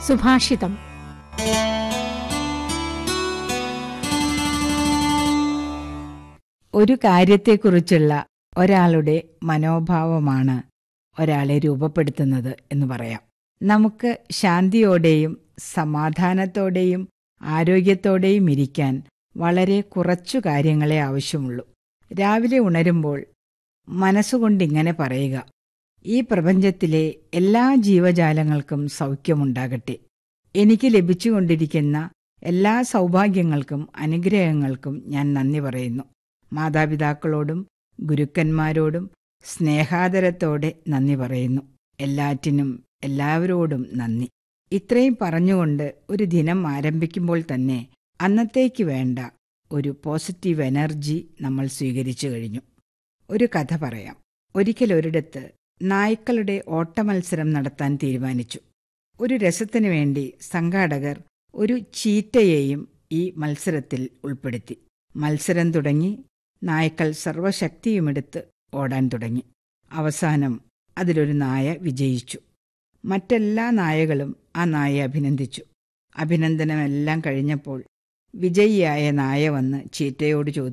സുഭാഷിതം ഒരു കാര്യത്തെക്കുറിച്ചുള്ള ഒരാളുടെ മനോഭാവമാണ് ഒരാളെ രൂപപ്പെടുത്തുന്നത് എന്ന് പറയാം നമുക്ക് ശാന്തിയോടെയും സമാധാനത്തോടെയും ആരോഗ്യത്തോടെയും ഇരിക്കാൻ വളരെ കുറച്ചു കാര്യങ്ങളെ ആവശ്യമുള്ളൂ രാവിലെ ഉണരുമ്പോൾ മനസ്സുകൊണ്ടിങ്ങനെ പറയുക ഈ പ്രപഞ്ചത്തിലെ എല്ലാ ജീവജാലങ്ങൾക്കും സൗഖ്യമുണ്ടാകട്ടെ എനിക്ക് ലഭിച്ചുകൊണ്ടിരിക്കുന്ന എല്ലാ സൗഭാഗ്യങ്ങൾക്കും അനുഗ്രഹങ്ങൾക്കും ഞാൻ നന്ദി പറയുന്നു മാതാപിതാക്കളോടും ഗുരുക്കന്മാരോടും സ്നേഹാദരത്തോടെ നന്ദി പറയുന്നു എല്ലാറ്റിനും എല്ലാവരോടും നന്ദി ഇത്രയും പറഞ്ഞുകൊണ്ട് ഒരു ദിനം ആരംഭിക്കുമ്പോൾ തന്നെ അന്നത്തേക്ക് വേണ്ട ഒരു പോസിറ്റീവ് എനർജി നമ്മൾ സ്വീകരിച്ചു കഴിഞ്ഞു ഒരു കഥ പറയാം ഒരിക്കൽ ഒരിടത്ത് നായ്ക്കളുടെ ഓട്ടമത്സരം നടത്താൻ തീരുമാനിച്ചു ഒരു രസത്തിനു വേണ്ടി സംഘാടകർ ഒരു ചീറ്റയെയും ഈ മത്സരത്തിൽ ഉൾപ്പെടുത്തി മത്സരം തുടങ്ങി നായ്ക്കൾ സർവശക്തിയുമെടുത്ത് ഓടാൻ തുടങ്ങി അവസാനം അതിലൊരു നായ വിജയിച്ചു മറ്റെല്ലാ നായകളും ആ നായയെ അഭിനന്ദിച്ചു അഭിനന്ദനമെല്ലാം കഴിഞ്ഞപ്പോൾ വിജയിയായ നായ വന്ന് ചീറ്റയോട് ചോദിച്ചു